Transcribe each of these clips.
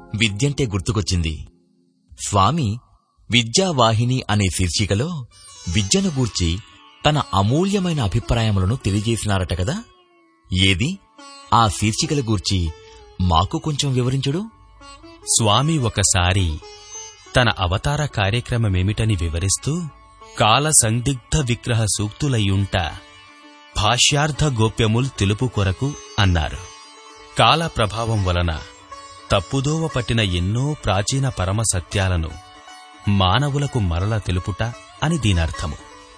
విద్యంటే గుర్తుకొచ్చింది స్వామి విద్యావాహిని అనే శీర్షికలో విద్యను గూర్చి తన అమూల్యమైన అభిప్రాయములను తెలియజేసినారట కదా ఏది ఆ శీర్షికల గూర్చి మాకు కొంచెం వివరించుడు స్వామి ఒకసారి తన అవతార కార్యక్రమమేమిటని వివరిస్తూ కాల సందిగ్ధ విగ్రహ సూక్తులయ్యుంట భాష్యార్థ గోప్యముల్ తెలుపు కొరకు అన్నారు కాల ప్రభావం వలన తప్పుదోవ పట్టిన ఎన్నో ప్రాచీన పరమ సత్యాలను మానవులకు మరల తెలుపుట అని దీనర్థము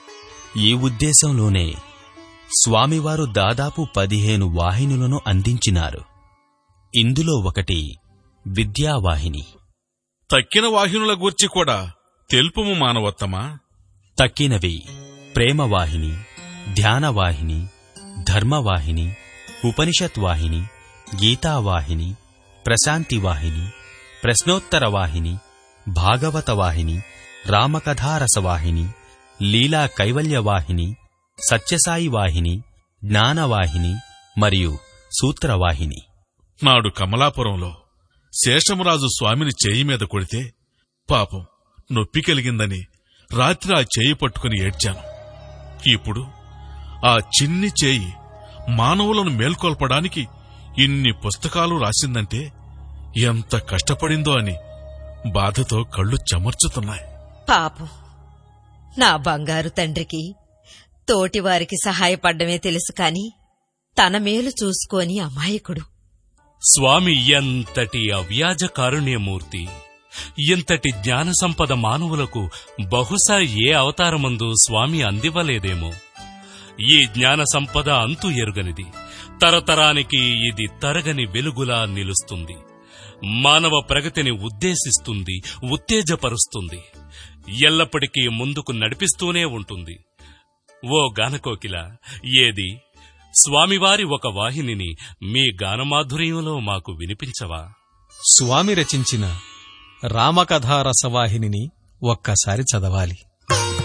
ఈ ఉద్దేశంలోనే స్వామివారు దాదాపు పదిహేను వాహినులను అందించినారు ఇందులో ఒకటి విద్యావాహిని తక్కిన వాహినుల గూర్చి కూడా తెలుపుము మానవత్తమా తక్కినవి ప్రేమవాహిని ధ్యానవాహిని ధర్మవాహిని ఉపనిషత్ వాహిని గీతావాహిని ప్రశాంతివాహిని ప్రశ్నోత్తర వాహిని భాగవత వాహిని రామకథారసవాహిని లీలా కైవల్యవాహిని సత్యసాయి వాహిని జ్ఞానవాహిని మరియు సూత్రవాహిని నాడు కమలాపురంలో శేషమరాజు స్వామిని చేయి మీద కొడితే పాపం నొప్పి కలిగిందని రాత్రి ఆ చేయి పట్టుకుని ఏడ్చాను ఇప్పుడు ఆ చిన్ని చేయి మానవులను మేల్కొల్పడానికి ఇన్ని పుస్తకాలు రాసిందంటే ఎంత కష్టపడిందో అని బాధతో కళ్ళు చెమర్చుతున్నాయి పాపం నా బంగారు తండ్రికి తోటివారికి సహాయపడ్డమే తెలుసు కాని తన మేలు చూసుకోని అమాయకుడు స్వామి ఎంతటి అవ్యాజ కారుణ్యమూర్తి ఎంతటి జ్ఞాన సంపద మానవులకు బహుశా ఏ అవతారమందు స్వామి అందివ్వలేదేమో ఈ జ్ఞాన సంపద అంతు ఎరుగనిది తరతరానికి ఇది తరగని వెలుగులా నిలుస్తుంది మానవ ప్రగతిని ఉద్దేశిస్తుంది ఉత్తేజపరుస్తుంది ఎల్లప్పటికీ ముందుకు నడిపిస్తూనే ఉంటుంది ఓ గానకోకిల ఏది స్వామివారి ఒక వాహినిని మీ గానమాధుర్యంలో మాకు వినిపించవా స్వామి రచించిన రామకథా రసవాహినిని ఒక్కసారి చదవాలి